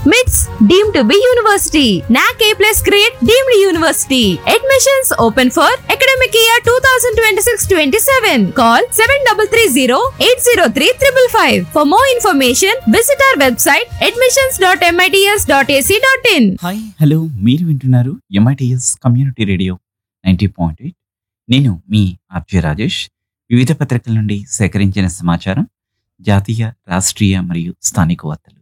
MITS deemed to be university. NAC A plus grade deemed university. Admissions open for academic year 2026-27. Call 7330-803-555. For more information, visit our website admissions.mits.ac.in. Hi hello మీరు వింటున్నారు MITS community radio ninety point eight నేను మీ RJ Rajesh వివిధ పత్రికల నుండి సేకరించిన సమాచారం జాతీయ రాష్ట్రీయ మరియు స్థానిక వార్తలు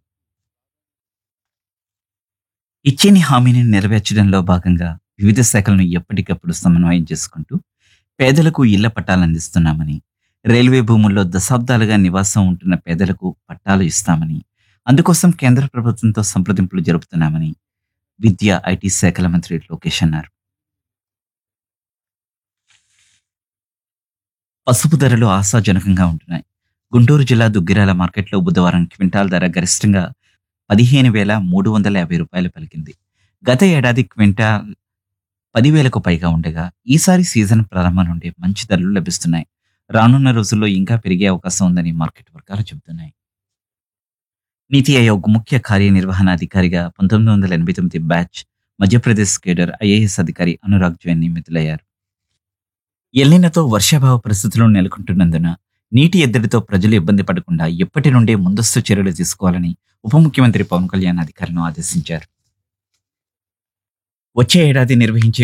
ఇచ్చిన హామీని నెరవేర్చడంలో భాగంగా వివిధ శాఖలను ఎప్పటికప్పుడు సమన్వయం చేసుకుంటూ పేదలకు ఇళ్ల పట్టాలు అందిస్తున్నామని రైల్వే భూముల్లో దశాబ్దాలుగా నివాసం ఉంటున్న పేదలకు పట్టాలు ఇస్తామని అందుకోసం కేంద్ర ప్రభుత్వంతో సంప్రదింపులు జరుపుతున్నామని విద్య ఐటీ శాఖల మంత్రి లోకేష్ అన్నారు పసుపు ధరలు ఆశాజనకంగా ఉంటున్నాయి గుంటూరు జిల్లా దుగ్గిరాల మార్కెట్లో బుధవారం క్వింటాల్ ధర గరిష్టంగా పదిహేను వేల మూడు వందల యాభై రూపాయలు పలికింది గత ఏడాది క్వింటాల్ పదివేలకు పైగా ఉండగా ఈసారి సీజన్ ప్రారంభం నుండి మంచి ధరలు లభిస్తున్నాయి రానున్న రోజుల్లో ఇంకా పెరిగే అవకాశం ఉందని మార్కెట్ వర్గాలు చెబుతున్నాయి నీతి ఆయోగ్ ముఖ్య కార్యనిర్వహణాధికారిగా పంతొమ్మిది వందల ఎనభై తొమ్మిది బ్యాచ్ మధ్యప్రదేశ్ కేడర్ ఐఏఎస్ అధికారి అనురాగ్ జైన్ నియమితులయ్యారు ఎల్లినతో వర్షాభావ పరిస్థితులు నెలకొంటున్నందున నీటి ఎద్దడితో ప్రజలు ఇబ్బంది పడకుండా ఎప్పటి నుండే ముందస్తు చర్యలు తీసుకోవాలని ఉప ముఖ్యమంత్రి పవన్ కళ్యాణ్ అధికారులను ఆదేశించారు వచ్చే ఏడాది నిర్వహించే